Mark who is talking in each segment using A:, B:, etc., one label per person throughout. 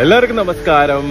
A: എല്ലാവർക്കും നമസ്കാരം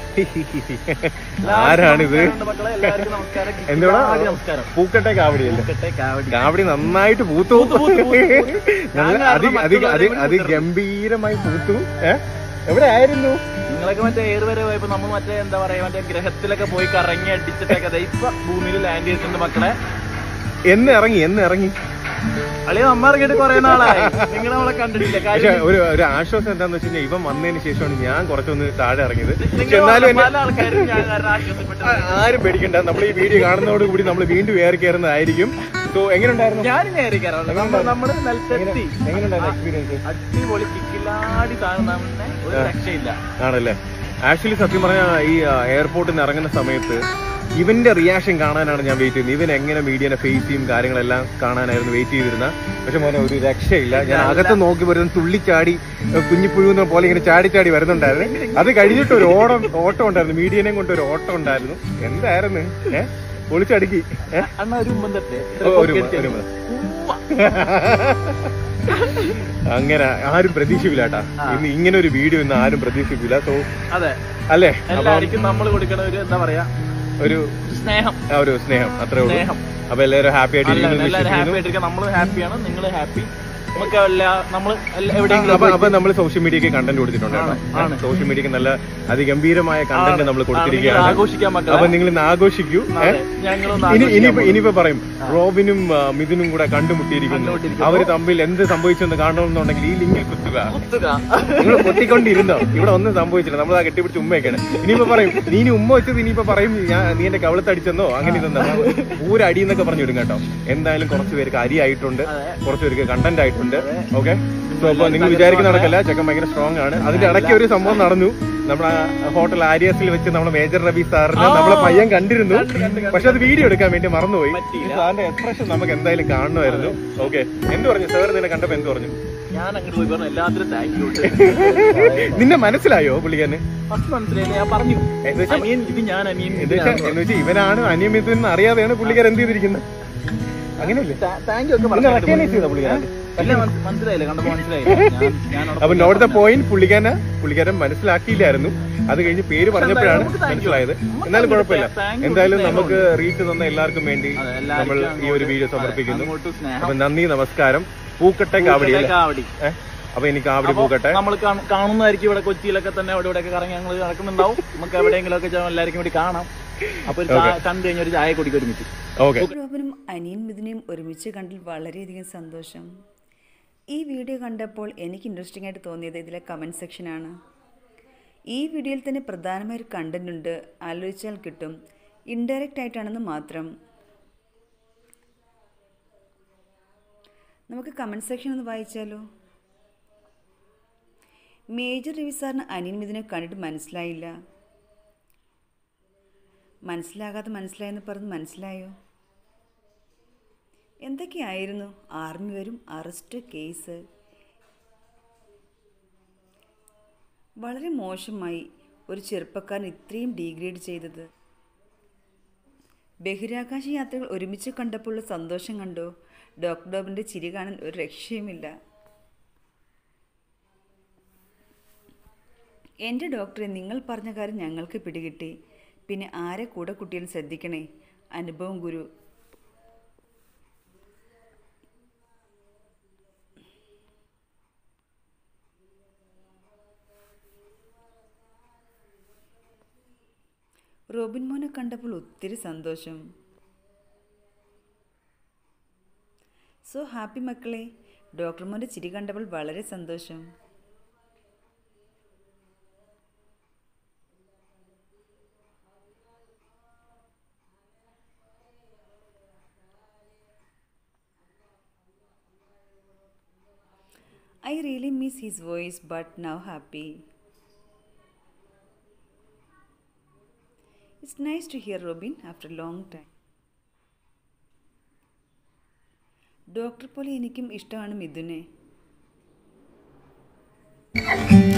A: ആരാണിത്
B: മക്കളെ എല്ലാവർക്കും നമസ്കാരം
A: എന്തുവാ
B: കിട്ടിയാടി നമസ്കാരം
A: പൂക്കട്ടെ കാവടിയല്ലേ
B: പൂക്കട്ടെ കാവടി
A: കാവടി നന്നായിട്ട് പൂത്തു
B: പൂത്തു, പൂത്തു, പൂത്തു.
A: നല്ല
B: ഞാൻ
A: അതി
B: കാരണം
A: അതി
B: മറ്റുള്ളവരെ
A: അതി
B: കൂടി
A: അതി
B: പൂത്തിരുന്നു.
A: ഗംഭീരമായി പൂത്തു ഏ എവിടെ ആയിരുന്നു
B: നിങ്ങളൊക്കെ മറ്റേ എയർ വരെ പോയപ്പോ നമ്മൾ മറ്റേ എന്താ പറയാ മറ്റേ ഗ്രഹത്തിലൊക്കെ പോയി കറങ്ങി അടിച്ചിട്ടൊക്കെ ദേ ഇപ്പൊ ഭൂമിയിൽ ലാൻഡ് ചെയ്തിട്ടുണ്ട് മക്കളെ
A: എന്ന് ഇറങ്ങി എന്ന് ഇറങ്ങി
B: അളിയ നമ്മ ഇറങ്ങിയിട്ട് കുറെ നാളായി നിങ്ങൾ നമ്മളെ കണ്ടിട്ടില്ല
A: പക്ഷെ
B: കാര്യം
A: ഒരു ഒരു ആശ്വാസം എന്താന്ന് വെച്ച് കഴിഞ്ഞാൽ ഇവൻ വന്നതിന് ശേഷമാണ് ഞാൻ കുറച്ചൊന്ന് താഴെ ഇറങ്ങിയത് പക്ഷെ
B: നിങ്ങൾ
A: എന്നാലും എന്നെ
B: പല ആൾക്കാരും ഞാൻ കാരണം ആശ്വാസപ്പെട്ടു
A: ആ- ആരും പേടിക്കണ്ട നമ്മൾ ഈ വീഡിയോ കാണുന്നതോട് കൂടി നമ്മൾ വീണ്ടും ഏറി കയറുന്നതായിരിക്കും സോ എങ്ങനെയുണ്ടായിരുന്നു
B: ഞാൻ കയറി കയറാറുണ്ട് നമ്മൾ നമ്മള് നിലത്തെത്തി
A: എങ്ങനെയുണ്ടായിരുന്നു എക്സ്പീരിയൻസ്
B: അടിപൊളി കിക്കിലാടി താഴ്ന്നെ ഒരു രക്ഷയില്ല
A: ആണല്ലേ ആക്ച്വലി സത്യം പറഞ്ഞാൽ ഈ എയർപോർട്ടിൽ നിന്ന് ഇറങ്ങുന്ന സമയത്ത് ഇവന്റെ റിയാക്ഷൻ കാണാനാണ് ഞാൻ വെയിറ്റ് ചെയ്യുന്നത് ഇവൻ എങ്ങനെ മീഡിയനെ ഫേസ് ചെയ്യും കാര്യങ്ങളെല്ലാം കാണാനായിരുന്നു വെയിറ്റ് ചെയ്തിരുന്ന പക്ഷെ മോനെ ഒരു രക്ഷയില്ല ഞാൻ അകത്ത് നോക്കി വരുന്ന തുള്ളിച്ചാടി ഏഹ്, കുഞ്ഞിപ്പുഴുന്ന പോലെ ഇങ്ങനെ ചാടി ചാടി വരുന്നുണ്ടായിരുന്നു അത് കഴിഞ്ഞിട്ട് ഒരു ഓടം ഓട്ടം ഉണ്ടായിരുന്നു മീഡിയനെയും കൊണ്ട് ഒരു ഓട്ടം ഉണ്ടായിരുന്നു എന്തായിരുന്നു ഏഹ് പൊളിച്ചടുക്കി ഏഹ്
B: അണ്ണ ഒരു ഉമ്മൻ തട്ടെ
A: ഓ, ഒരു ഉമ്മ, ഒരു ഉമ്മ. അങ്ങനെ ആരും പ്രതീക്ഷിക്കില്ല കേട്ടാ ഇന്ന് ഇങ്ങനെ ഒരു വീഡിയോ ഇന്ന് ആരും പ്രതീക്ഷിക്കില്ല സോ
B: അതെ
A: അല്ലേ അപ്പം
B: എല്ലാവർക്കും നമ്മൾ കൊടുക്കണ ഒരു എന്താ പറയാ
A: ഒരു
B: സ്നേഹം
A: ആ ഒരു സ്നേഹം അത്രേ ഉള്ളൂ
B: സ്നേഹം
A: അപ്പൊ എല്ലാവരും ഹാപ്പി ആയിട്ട്
B: അല്ല,
A: ഇരിക്കുന്നു എന്ന്
B: എല്ലാവരും ഹാപ്പി
A: വിശ്വസിക്കുന്നു.
B: ആയിട്ടിരിക്കുക നമ്മൾ ഹാപ്പിയാണ് നിങ്ങൾ ഹാപ്പി നമുക്ക് എല്ലാ നമ്മൾ എവിടെയെങ്കിലും
A: അപ്പൊ അപ്പൊ നമ്മൾ സോഷ്യൽ മീഡിയക്ക് കണ്ടന്റ് കൊടുത്തിട്ടുണ്ട്
B: ആണ്, ആണ്.
A: സോഷ്യൽ മീഡിയക്ക് നല്ല അതിഗംഭീരമായ കണ്ടന്റ് നമ്മൾ
B: നിങ്ങൾ
A: കൊടുത്തിരിക്കുകയാണ്
B: ആഘോഷിക്കാൻ
A: അപ്പൊ
B: മക്കളെ
A: നിങ്ങൾ ഇന്ന് ആഘോഷിക്കൂ ഏ?
B: ഞങ്ങളൊന്ന്
A: ഇനി
B: ആഘോഷിക്കാൻ
A: ഇനിയിപ്പോ ഇനിയിപ്പോ പറയും റോബിനും ആ, മിഥുനും കൂടെ കണ്ടുമുട്ടിയിരിക്കുന്നു
B: കണ്ടുമുട്ടിയിരിക്കുന്നു.
A: അവര് തമ്മിൽ എന്ത് സംഭവിച്ചെന്ന് കാണണമെന്നുണ്ടെങ്കിൽ ഈ ലിങ്കിൽ കുത്തുക
B: കുത്തുക.
A: നിങ്ങൾ പൊട്ടിക്കൊണ്ടിരുന്നോ ഇവിടെ ഒന്നും സംഭവിച്ചില്ല നമ്മൾ ആ കെട്ടിപ്പിടിച്ച് ഉമ്മയൊക്കെയാണ് ഇനിയിപ്പോ പറയും നീ ഇനി ഉമ്മ വെച്ചത് ഇനിയിപ്പോ പറയും ഞാൻ നീ എന്റെ കവളത്തടിച്ചെന്നോ അങ്ങനെ ഇതെന്നോ ഊരടി എന്നൊക്കെ പറഞ്ഞു വിടും കേട്ടോ എന്തായാലും കുറച്ച് പേർക്ക് അരി ആയിട്ടുണ്ട്
B: അതെ.
A: കുറച്ച് പേർക്ക് കണ്ടന്റ് ആയിട്ടുണ്ട് ഓക്കെ സോ അപ്പൊ നിങ്ങൾ വിചാരിക്കുന്ന നടക്കല്ല ചെക്കൻ ഭയങ്കര സ്ട്രോങ് ആണ് അതിന്റെ ഇടയ്ക്ക് ഒരു സംഭവം നടന്നു നമ്മുടെ ഹോട്ടൽ ആര്യാസിൽ വെച്ച് നമ്മുടെ മേജർ രവി സാറിനെ നമ്മളെ പയ്യൻ കണ്ടിരുന്നു പക്ഷെ അത് വീഡിയോ എടുക്കാൻ വേണ്ടി മറന്നുപോയി
B: പറ്റിയില്ല.
A: ഈ സാറിന്റെ എക്സ്പ്രഷൻ നമുക്ക് എന്തായാലും കാണണമായിരുന്നു ഓക്കെ എന്ത് പറഞ്ഞു സാർ നിന്നെ കണ്ടപ്പോ എന്ത് പറഞ്ഞു
B: ഞാൻ അങ്ങോട്ട് പോയി പറഞ്ഞു എല്ലാത്തിനും താങ്ക് യു
A: നിന്നെ മനസ്സിലായോ പുള്ളിക്കാരന്
B: ഫസ്റ്റ് മനസ്സിലായില്ല ഞാൻ പറഞ്ഞു
A: എന്ന് വെച്ചാ-
B: അനിയൻ ഇത് ഞാൻ അനിയൻ
A: എന്ന് വെച്ചാൽ എന്ന് വെച്ചാൽ ഇവനാണ് അനിയമിതെന്ന് അറിയാതെയാണ് പുള്ളിക്കാരൻ എന്ത് ചെയ്തിരിക്കുന്നത് അങ്ങനെയല്ലേ
B: താങ്ക് യു ഒക്കെ
A: നിന്നെ
B: പറഞ്ഞു
A: recognize ചെയ്തോ പുള്ളിക്കാരൻ
B: ഇല്ല മനസ്സ്- മനസ്സിലായില്ല കണ്ടപ്പോ മനസ്സിലായില്ല ഞാൻ- ഞാൻ അവിടെ
A: അപ്പൊ നോട്ട് ദ പോയിന്റ് പുള്ളിക്കാരനെ പുള്ളിക്കാരൻ മനസ്സിലാക്കിയില്ലായിരുന്നു അത് കഴിഞ്ഞ് പേര് പറഞ്ഞപ്പോഴാണ്
B: നമുക്ക് thank you.
A: മനസ്സിലായത്
B: നമുക്ക്
A: എന്നാലും കുഴപ്പമില്ല
B: thank you.
A: എന്തായാലും
B: സ്നേഹമുണ്ട്.
A: നമുക്ക് റീച്ച് തന്ന എല്ലാവർക്കും വേണ്ടി
B: അതെ,
A: നമ്മൾ
B: എല്ലാവർക്കും
A: ഈ ഒരു വീഡിയോ
B: അങ്ങോട്ട്
A: സമർപ്പിക്കുന്നു
B: അങ്ങോട്ട് സ്നേഹം
A: അപ്പൊ നന്ദി നമസ്കാരം പൂക്കട്ടെ കാവടി അല്ലേ
B: കാവടി
A: ഏ? അപ്പൊ ഇനി കാവടി പൂക്കട്ടെ
B: നമ്മൾ കാണുന്നതായിരിക്കും ഇവിടെ കൊച്ചിയിലൊക്കെ തന്നെ അവിടെ ഇവിടെ ഒക്കെ കറങ്ങി ഞങ്ങൾ നടക്കുന്നുണ്ടാവും നമുക്ക് എവിടെയെങ്കിലും ഒക്കെ എല്ലാവർക്കും വേണ്ടി കാണാം അപ്പൊ ഒരു ചായ- കണ്ടു കഴിഞ്ഞ ഒരു ചായ കുടിക്കും ഒരുമിച്ച്
A: ഓക്കെ
C: റോബിനും അനിയൻ മിഥുനെയും ഒരുമിച്ച് കണ്ടിൽ വളരെയധികം സന്തോഷം ഈ വീഡിയോ കണ്ടപ്പോൾ എനിക്ക് ഇൻട്രസ്റ്റിംഗ് ആയിട്ട് തോന്നിയത് ഇതിലെ കമൻറ്റ് സെക്ഷനാണ് ഈ വീഡിയോയിൽ തന്നെ പ്രധാനമായ ഒരു കണ്ടന്റ് ഉണ്ട് ആലോചിച്ചാൽ കിട്ടും ഇൻഡയറക്റ്റ് ആയിട്ടാണെന്ന് മാത്രം നമുക്ക് കമൻറ്റ് സെക്ഷൻ ഒന്ന് വായിച്ചാലോ മേജർ രവി സാറിന് അനിയൻ മിഥുനെ കണ്ടിട്ട് മനസ്സിലായില്ല മനസ്സിലാകാതെ മനസ്സിലായെന്ന് പറഞ്ഞ് മനസ്സിലായോ എന്തൊക്കെയായിരുന്നു ആർമി വരും അറസ്റ്റ് കേസ് വളരെ മോശമായി ഒരു ചെറുപ്പക്കാരൻ ഇത്രയും ഡീഗ്രേഡ് ചെയ്തത് ബഹിരാകാശ യാത്രകൾ ഒരുമിച്ച് കണ്ടപ്പോഴുള്ള സന്തോഷം കണ്ടോ ഡോക്ടർ ഡോബിൻ്റെ ചിരി കാണാൻ ഒരു രക്ഷയുമില്ല എൻ്റെ ഡോക്ടറെ നിങ്ങൾ പറഞ്ഞ കാര്യം ഞങ്ങൾക്ക് പിടികിട്ടി പിന്നെ ആരെ കൂടെ കുട്ടികൾ ശ്രദ്ധിക്കണേ അനുഭവം ഗുരു റോബിൻ മോനെ കണ്ടപ്പോൾ ഒത്തിരി സന്തോഷം സോ ഹാപ്പി മക്കളെ ഡോക്ടർ മോൻ്റെ ചിരി കണ്ടപ്പോൾ വളരെ സന്തോഷം I really miss his voice, but now happy. It's nice to hear Robin after a long time. Doctor പോലെ എനിക്കും ഇഷ്ടമാണ് മിഥുനെ